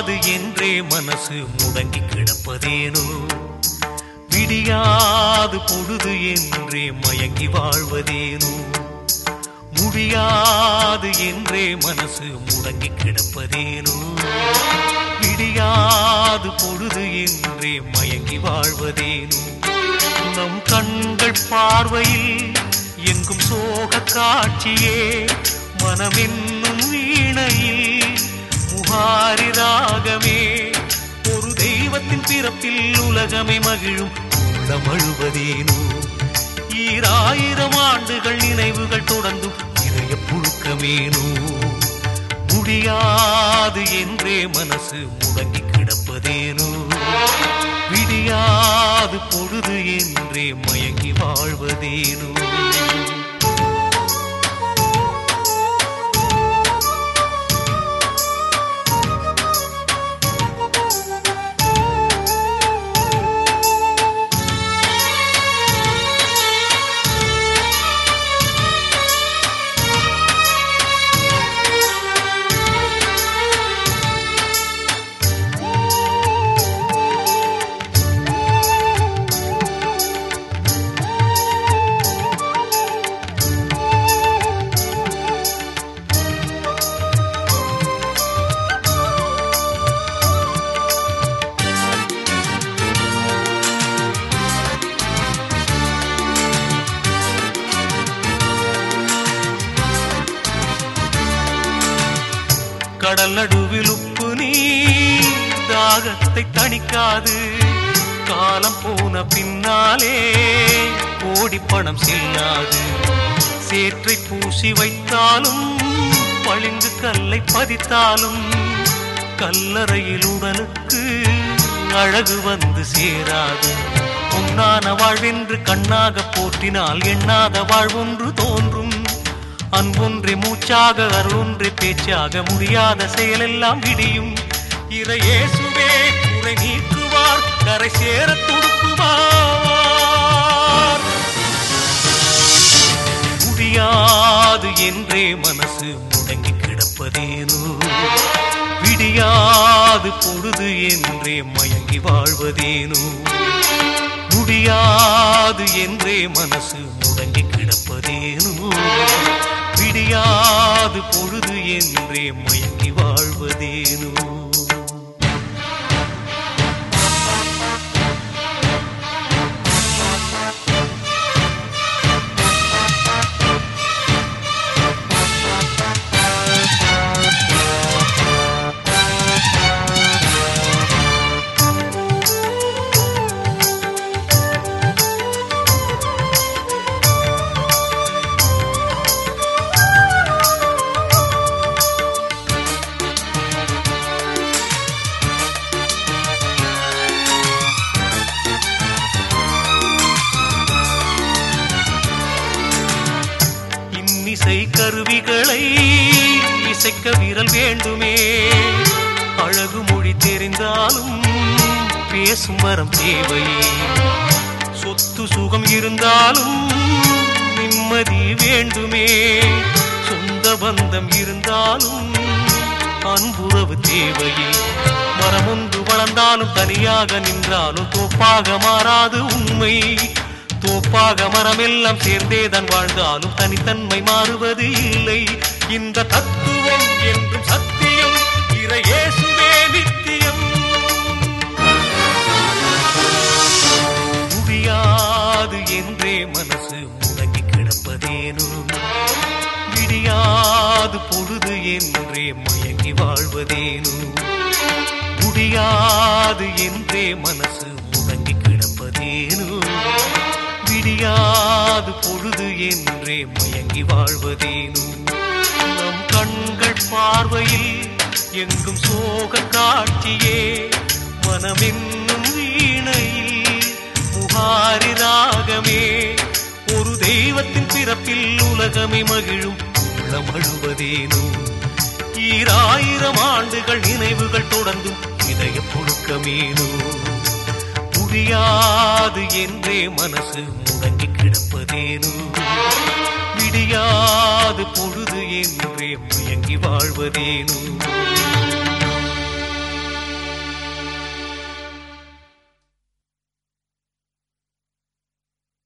முடியாது என்றே மனசு முடங்கி கிடப்பதேனோ விடியாது பொழுது என்றே மயங்கி வாழ்வதேனோ முடியாது என்றே மனசு முடங்கி கிடப்பதேனோ விடியாது பொழுது என்றே மயங்கி வாழ்வதேனோ நம் கண்கள் பார்வையில் எங்கும் சோக காட்சியே மனமென்னும் வீணையில் முகாரி ராகமே ஒரு தெய்வத்தின் பிறப்பில் உலகமே மகிழும் உள்ளம் அழுவதேனோ ஈராயிரம் ஆண்டுகள் நினைவுகள் தொடர்ந்தும் இதய புழுக்கமேனோ முடியாது என்றே மனசு முடங்கி கிடப்பதேனோ விடியாது பொழுது என்றே மயங்கி வாழ்வதேனோ கடல் நடுவில் உப்பு நீர் தாகத்தை தணிக்காது காலம் போன பின்னாலே கோடி பணம் செல்லாது சேற்றை பூசி வைத்தாலும் பளிங்கு கல்லை பதித்தாலும் கல்லறையில் உடலுக்கு அழகு வந்து சேராது பொன்னான வாழ்வென்று கண்ணாக போற்றினால் எண்ணாத வாழ்வொன்று தோன்றும் அன்பொன்றே மூச்சாக அருளொன்றே பேச்சாக முடியாத செயலெல்லாம் விடியும் இறையேசுவே குறை நீக்குவார் கரை சேர துடுக்குவார் முடியாது என்றே மனசு முடங்கி கிடப்பதேனோ விடியாது பொழுது என்றே மயங்கி வாழ்வதேனோ முடியாது என்றே மனசு முடங்கி கிடப்பதேனோ விடியாது பொழுது என்றே மயங்கி வாழ்வதேனோ இன்னிசை கருவிகளை இசைக்க விரல் வேண்டுமே அழகு மொழி தெரிந்தாலும் பேசும் வரம் தேவையே சொத்து சுகம் இருந்தாலும் நிம்மதி வேண்டுமே சொந்த பந்தம் இருந்தாலும் அன்புறவு தேவையே மரம் ஒன்று வளர்ந்தாலும் தனியாக நின்றாலும் தோப்பாக மாறாது உண்மை தோப்பாக மரமெல்லாம் சேர்ந்தேதான் வாழ்ந்தாலும் தனித்தன்மை மாறுவது இல்லை இந்த தத்துவம் என்றும் சத்தியம் இறையேசுவே நித்தியம் முடியாது என்றே மனசு முடங்கி கிடப்பதேனோ விடியாது பொழுது என்றே மயங்கி வாழ்வதேனோ முடியாது என்றே மனசு முடங்கி கிடப்பதேனோ விடியாது பொழுது என்றே மயங்கி வாழ்வதேனோ நம் கண்கள் பார்வையில் எங்கும் சோக காட்சியே மனமென்னும் வீணையில் முகாரி ராகமே ஒரு தெய்வத்தின் பிறப்பில் உலகமே மகிழும் உள்ளம் அழுவதேனோ ஈராயிரம் ஆண்டுகள் நினைவுகள் தொடர்ந்தும் இதய புழுக்கமேனோ முடியாது என்றே மனசு முடங்கி கிடப்பதேனோ விடியாது பொழுது என்றே முயங்கி வாழ்வதேனோ